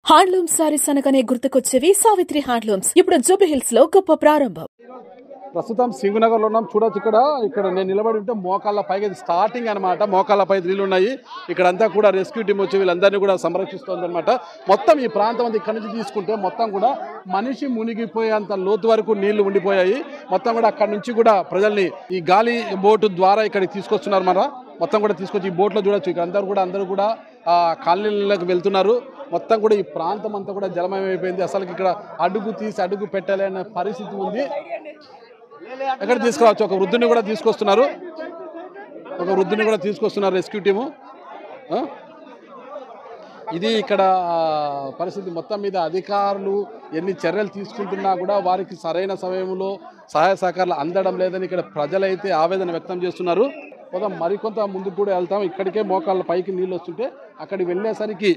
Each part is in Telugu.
హ్యాండ్లూమ్ సారీస్ అనగానే గుర్తుకొచ్చేవి సావిత్రి హ్యాండ్లూమ్స్ ఇప్పుడు జూబ్లీహిల్స్ లో గొప్ప ప్రారంభం ప్రస్తుతం సింగునగర్లో ఉన్నాం చూడొచ్చు ఇక్కడ ఇక్కడ నేను నిలబడి ఉంటే మోకాళ్ళ పైకి ఇది స్టార్టింగ్ అనమాట మోకాళ్ళ పై నీళ్ళు ఉన్నాయి ఇక్కడ అంతా కూడా రెస్క్యూ టీం వచ్చి వీళ్ళందరినీ కూడా సంరక్షిస్తుంది అనమాట మొత్తం ఈ ప్రాంతం అంతా ఇక్కడ నుంచి తీసుకుంటే మొత్తం కూడా మనిషి మునిగిపోయేంత లోతు వరకు నీళ్లు ఉండిపోయాయి మొత్తం కూడా అక్కడ నుంచి కూడా ప్రజల్ని ఈ గాలి బోటు ద్వారా ఇక్కడికి తీసుకొస్తున్నారు మన మొత్తం కూడా తీసుకొచ్చి ఈ బోట్లో చూడొచ్చు ఇక్కడ అందరూ కూడా అందరూ కూడా ఆ కాలనీలకు వెళ్తున్నారు మొత్తం కూడా ఈ ప్రాంతం అంతా కూడా జలమయం అయిపోయింది అసలు ఇక్కడ అడుగు తీసి అడుగు పెట్టలేని పరిస్థితి ఉంది ఎక్కడ తీసుకురావచ్చు ఒక వృద్ధుని కూడా తీసుకొస్తున్నారు ఒక వృద్ధుని కూడా తీసుకొస్తున్నారు రెస్క్యూ టీము ఆ? ఇది ఇక్కడ ఆ, పరిస్థితి మొత్తం మీద అధికారులు ఎన్ని చర్యలు తీసుకుంటున్నా కూడా వారికి సరైన సమయంలో సహాయ సహకారాలు అందడం లేదని ఇక్కడ ప్రజలైతే ఆవేదన వ్యక్తం చేస్తున్నారు పోదాం మరికొంత ముందుకు కూడా వెళ్తాం ఇక్కడికే మోకాళ్ళ పైకి నీళ్ళు వస్తుంటే అక్కడికి వెళ్ళేసరికి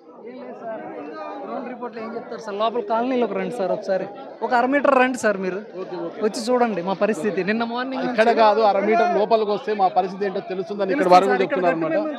గ్రౌండ్ రిపోర్ట్లో ఏం చెప్తారు సార్ లోపల కాలనీలోకి రండి సార్ ఒకసారి ఒక అర మీటర్ రండి సార్ మీరు వచ్చి చూడండి మా పరిస్థితి నిన్న మార్నింగ్ ఇక్కడ కాదు అర మీటర్ లోపలికి వస్తే మా పరిస్థితి ఏంటో తెలుస్తుందని ఇక్కడ వరకు చెప్తున్నారు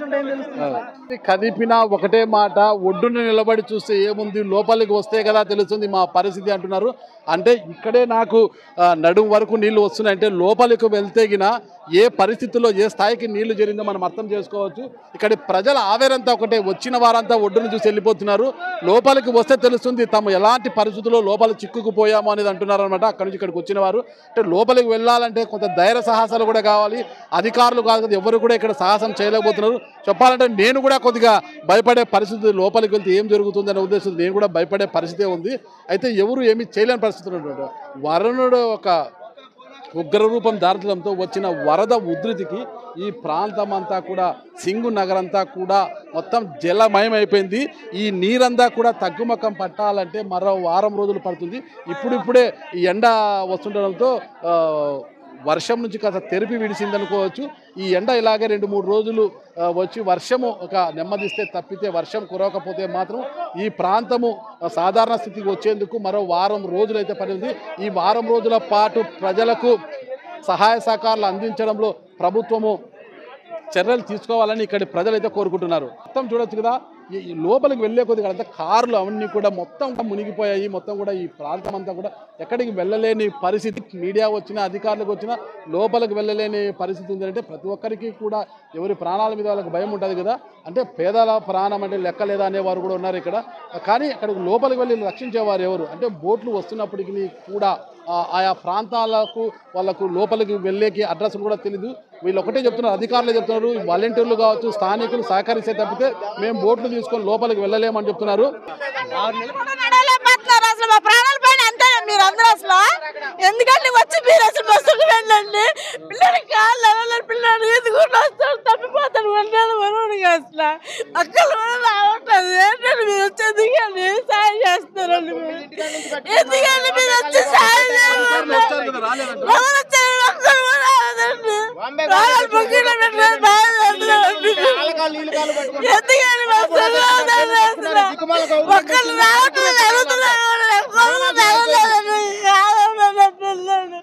అనమాట కదిపిన ఒకటే మాట ఒడ్డున నిలబడి చూస్తే ఏముంది లోపలికి వస్తే కదా తెలుస్తుంది మా పరిస్థితి అంటున్నారు అంటే ఇక్కడే నాకు ఆ, నడుము వరకు నీళ్లు వస్తున్నాయి అంటే లోపలికి వెళ్తే గిన ఏ పరిస్థితుల్లో ఏ స్థాయికి నీళ్లు జరిగిందో మనం అర్థం చేసుకోవచ్చు ఇక్కడి ప్రజల ఆవేరంతా ఒకటే వచ్చిన వారంతా ఒడ్డును చూసి వెళ్ళిపోతున్నారు లోపలికి వస్తే తెలుస్తుంది తాము ఎలాంటి పరిస్థితుల్లో లోపల చిక్కుకుపోయాము అనేది అంటున్నారు అనమాట అక్కడి నుంచి ఇక్కడికి వచ్చిన వారు అంటే లోపలికి వెళ్ళాలంటే కొంత ధైర్య సాహసాలు కూడా కావాలి అధికారులు కాదు కదా ఎవరు కూడా ఇక్కడ సాహసం చేయలేకపోతున్నారు చెప్పాలంటే నేను కూడా కొద్దిగా భయపడే పరిస్థితి లోపలికి వెళ్తే ఏం జరుగుతుంది అనే ఉద్దేశం నేను కూడా భయపడే పరిస్థితే ఉంది అయితే ఎవరు ఏమీ చేయలేని పరిస్థితులు ఉన్నారు వరుణుడు ఒక ఉగ్రరూపం దాల్చడంతో వచ్చిన వరద ఉధృతికి ఈ ప్రాంతం అంతా కూడా సింగు నగరంతా కూడా మొత్తం జలమయం అయిపోయింది ఈ నీరంతా కూడా తగ్గుముఖం పట్టాలంటే మరో వారం రోజులు పడుతుంది ఇప్పుడిప్పుడే ఈ ఎండ వస్తుండడంతో ఆ, వర్షం నుంచి కాస్త తెరిపి విడిసిందనుకోవచ్చు ఈ ఎండ ఇలాగే రెండు మూడు రోజులు ఆ, వచ్చి వర్షము ఒక నెమ్మదిస్తే తప్పితే వర్షం కురవకపోతే మాత్రం ఈ ప్రాంతము ఆ, సాధారణ స్థితికి వచ్చేందుకు మరో వారం రోజులు అయితే పడింది ఈ వారం రోజుల పాటు ప్రజలకు సహాయ సహకారాలు అందించడంలో ప్రభుత్వము చర్యలు తీసుకోవాలని ఇక్కడి ప్రజలైతే కోరుకుంటున్నారు మొత్తం చూడొచ్చు కదా ఈ ఈ లోపలికి వెళ్ళే కొద్దిగా అంతా కార్లు అవన్నీ కూడా మొత్తం మునిగిపోయాయి మొత్తం కూడా ఈ ప్రాంతం అంతా కూడా ఎక్కడికి వెళ్ళలేని పరిస్థితి మీడియా వచ్చినా అధికారులకు వచ్చినా లోపలికి వెళ్ళలేని పరిస్థితి ఉందంటే ప్రతి ఒక్కరికి కూడా ఎవరి ప్రాణాల మీద వాళ్ళకి భయం ఉంటుంది కదా అంటే పేదల ప్రాణం అంటే లెక్క లేదా అనేవారు కూడా ఉన్నారు ఇక్కడ కానీ అక్కడికి లోపలికి వెళ్ళి రక్షించేవారు ఎవరు అంటే బోట్లు వస్తున్నప్పటికీ కూడా ఆ, ఆయా ప్రాంతాలకు వాళ్ళకు లోపలికి వెళ్ళేకి అడ్రస్లు కూడా తెలీదు వీళ్ళు ఒకటే చెప్తున్నారు అధికారులే చెప్తున్నారు వాలంటీర్లు కావచ్చు స్థానికులు సహకరిస్తే తప్పితే మేము బోట్లు తీసుకొని లోపలికి వెళ్ళలేమని చెప్తున్నారు నడవలేకపోతున్నారు అసలు మా ప్రాణాల పైన అంతే మీరు అందరూ అసలు ఎందుకంటే వచ్చి మీరు అసలు బస్సులు వెళ్ళండి పిల్లలకి కాళ్ళు ఎవరు పిల్లలు ఎదుగుంటూ వస్తారు తప్పిపోతారు వండాలి వరుణుడిగా అసలు అక్కలు కూడా రావట్లేదు ఏంటంటే మీరు వచ్చి ఎందుకండి సాయం చేస్తారండి మీరు ఎందుకండి మీరు వచ్చి సాయం చేయాలండి ఎవరు వచ్చారు ఒక్కరు కూడా రాలేదండి రావాలి బుక్కీలో పెట్టలేదు బాగా చేస్తున్నారండి ఎందుకని బస్సులు రావట్లేదు అసలు ఒక్కరు రావట్లేదు అడుగుతున్నారు ఎవరు రావట్లేదండి కాదండి పిల్లలు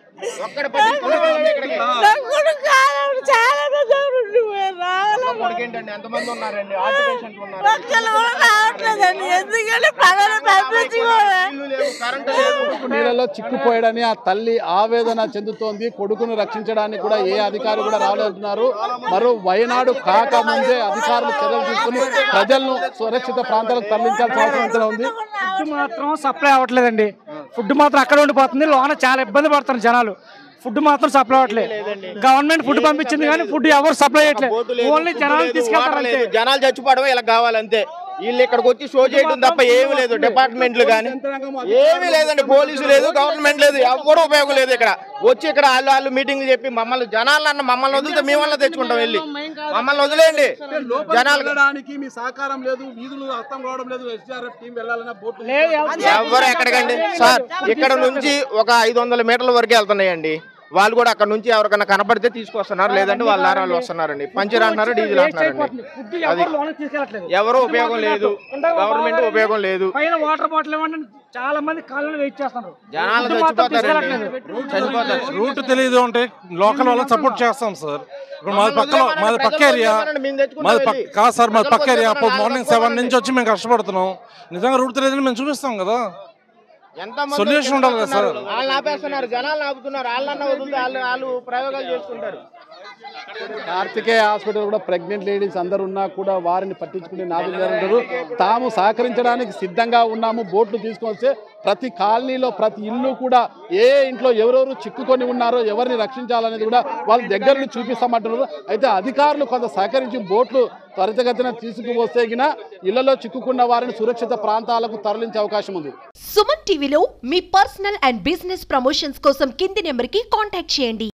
నాకు కూడా కాదండి చాలా పెద్ద ఉండిపోయారు రావాలండి ఎంతమంది ఉన్నారండి హార్ట్ పేషెంట్లు ఉన్నారు ఒక్కరు కూడా రావట్లేదండి ఎందుకంటే పనులు పంపించి కూడా ఇల్లు లేవు కరెంట్ లేదు నీళ్ళలో చిక్కుపోయాడని ఆ తల్లి ఆవేదన చెందుతోంది కొడుకును రక్షించడానికి కూడా ఏ అధికారి కూడా రాలేదంటున్నారు మరో వయనాడు కాకముందే అధికారులు చర్యలు తీసుకుని ప్రజలను సురక్షిత ప్రాంతాలకు తరలించాల్సిన అవసరం ఎంతైనా ఉంది ఫుడ్ మాత్రం సప్లై అవ్వట్లేదండి ఫుడ్ మాత్రం అక్కడ ఉండిపోతుంది లోన చాలా ఇబ్బంది పడుతున్నారు జనాలు ఫుడ్ మాత్రం సప్లై అవ్వట్లేదు గవర్నమెంట్ ఫుడ్ పంపించింది కానీ ఫుడ్ ఎవరు సప్లై బోటు చేయట్లేదు లేదు, ఓన్లీ ఫుడ్ జనాలు లేదు, తీసుకెళ్తారు వాటర్ అంతే లేదు. జనాలు చచ్చిపోవడం ఇలా కావాలంతే వీళ్ళు ఇక్కడికి వచ్చి షో చేయడం తప్ప ఏమీ లేదు డిపార్ట్మెంట్లు కానీ ఏమీ లేదండి పోలీసు లేదు గవర్నమెంట్ లేదు ఎవరు ఉపయోగం లేదు ఇక్కడ వచ్చి ఇక్కడ వాళ్ళు వాళ్ళు మీటింగ్లు చెప్పి మమ్మల్ని జనాలన్న మమ్మల్ని వదిలితే మేము వల్ల తెచ్చుకుంటాం వెళ్ళి మమ్మల్ని వదిలేయండి జనాలు వెళ్ళడానికి మీ సహకారం లేదు వీధులు అర్థం కావడం లేదు ఎస్ఆర్ఎఫ్ టీం వెళ్ళాలన్నా బోట్లు ఎవరు ఎక్కడికండి సార్ ఇక్కడ నుంచి ఒక ఐదు వందల మీటర్ల వరకే వెళ్తున్నాయండి వాళ్ళు కూడా అక్కడ నుంచి ఎవరికైనా కనపడితే తీసుకొస్తున్నారు లేదంటే వాళ్ళ వాళ్ళు వస్తున్నారండి పంచర్ అంటున్నారు డీజిల్ అంటున్నారండి ఫుడ్ అది ఎవరు లోన తీసుకెళ్ళట్లేదు ఎవరు ఉపయోగం లేదు గవర్నమెంట్ ఉపయోగం లేదు పైన వాటర్ బాటిల్ ఇవ్వండి చాలా మంది కాళ్ళు వెయిట్ చేస్తున్నారు జనాలు ఫుడ్ మాత్రం చచ్చిపోతారండి తీసుకెళ్ళట్లేదు. చచ్చిపోతారు రూట్ తెలియదు అంటే లోకల్ వాళ్ళని సపోర్ట్ చేస్తాం సార్ ఇప్పుడు మాది పక్క మాది పక్క ఏరియా మాది పక్క కాదు సార్ మాది పక్క ఏరియా అప్పుడు మార్నింగ్ సెవెన్ నుంచి వచ్చి మేము కష్టపడుతున్నాం నిజంగా రూట్ తెలియదని మేము చూపిస్తాం కదా ఎంత Solution ఉండాలి కదా సార్. వాళ్ళు ఆపేస్తున్నారు జనాలు ఆపుతున్నారు వాళ్ళన్న వదిలితే వాళ్ళు వాళ్ళు ప్రయోగాలు చేసుకుంటారు కార్తికేయ హాస్పిటల్ కూడా ప్రెగ్నెంట్ లేడీస్ అందరు ఉన్నా కూడా వారిని పట్టించుకునే నాదులు ఉంటారు తాము సహకరించడానికి సిద్ధంగా ఉన్నాము బోట్లు తీసుకొస్తే ప్రతి కాలనీలో ప్రతి ఇల్లు కూడా ఏ ఇంట్లో ఎవరెవరు చిక్కుకొని ఉన్నారో ఎవరిని రక్షించాలనేది కూడా వాళ్ళ దగ్గర నుంచి చూపిస్తామంటున్నారు అయితే అధికారులు కొంత సహకరించి బోట్లు త్వరితగతిన తీసుకువస్తే గిన ఇళ్లలో చిక్కుకున్న వారిని సురక్షిత ప్రాంతాలకు తరలించే అవకాశం ఉంది సుమన్ టీవీలో మీ పర్సనల్ అండ్ బిజినెస్ ప్రమోషన్స్ కోసం కింది నెంబర్కి కాంటాక్ట్ చేయండి